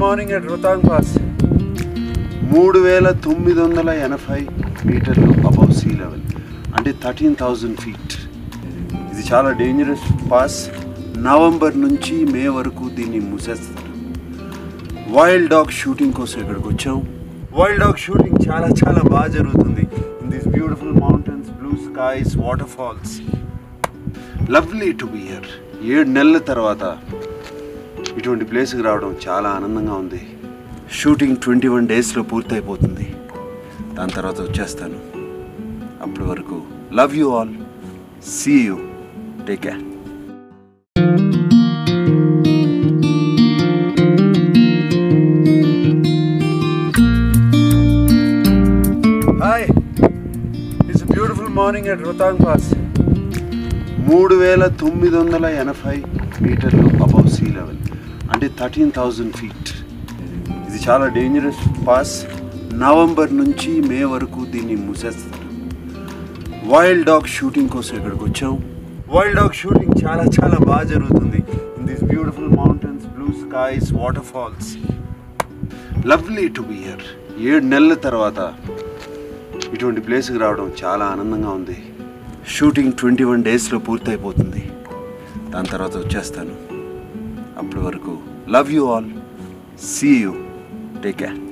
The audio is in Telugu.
మార్నింగ్ అట్ రోతాంగ్ పాస్ మూడు వేల తొమ్మిది వందల ఎనభై మీటర్లు అబౌవ్ సీ లెవెల్ అంటే థర్టీన్ థౌజండ్ ఫీట్ ఇది చాలా డేంజరస్ పాస్ నవంబర్ నుంచి మే వరకు దీన్ని మూసేస్తారు వైల్డ్ డాగ్ షూటింగ్ కోసం ఇక్కడికి వచ్చాం వైల్డ్ డాగ్ షూటింగ్ చాలా చాలా బాగా జరుగుతుంది in this beautiful mountains blue skies waterfalls lovely to be here ఏడు నెలల తర్వాత ఇటువంటి ప్లేస్కి రావడం చాలా ఆనందంగా ఉంది షూటింగ్ ట్వంటీ వన్ డేస్లో పూర్తయిపోతుంది దాని తర్వాత వచ్చేస్తాను అప్పటి వరకు love you all see you take care hi it's beautiful morning at Rohtang pass మూడు వేల తొమ్మిది వందల ఎనభై మీటర్లు అబౌవ్ సీ లెవెల్ అంటే థర్టీన్ థౌజండ్ ఫీట్ ఇది చాలా డేంజరస్ పాస్ నవంబర్ నుంచి మే వరకు దీన్ని మూసేస్తారు వైల్డ్ డాగ్ షూటింగ్ కోసం ఇక్కడికి వచ్చాం వైల్డ్ డాగ్ షూటింగ్ చాలా చాలా బాగా జరుగుతుంది in this beautiful mountains blue skies waterfalls lovely to be here ఏడు నెలల తర్వాత ఇటువంటి ప్లేస్కి రావడం చాలా ఆనందంగా ఉంది షూటింగ్ ట్వంటీ వన్ డేస్లో పూర్తయిపోతుంది దాని తర్వాత వచ్చేస్తాను అప్పటి వరకు love you all see you take care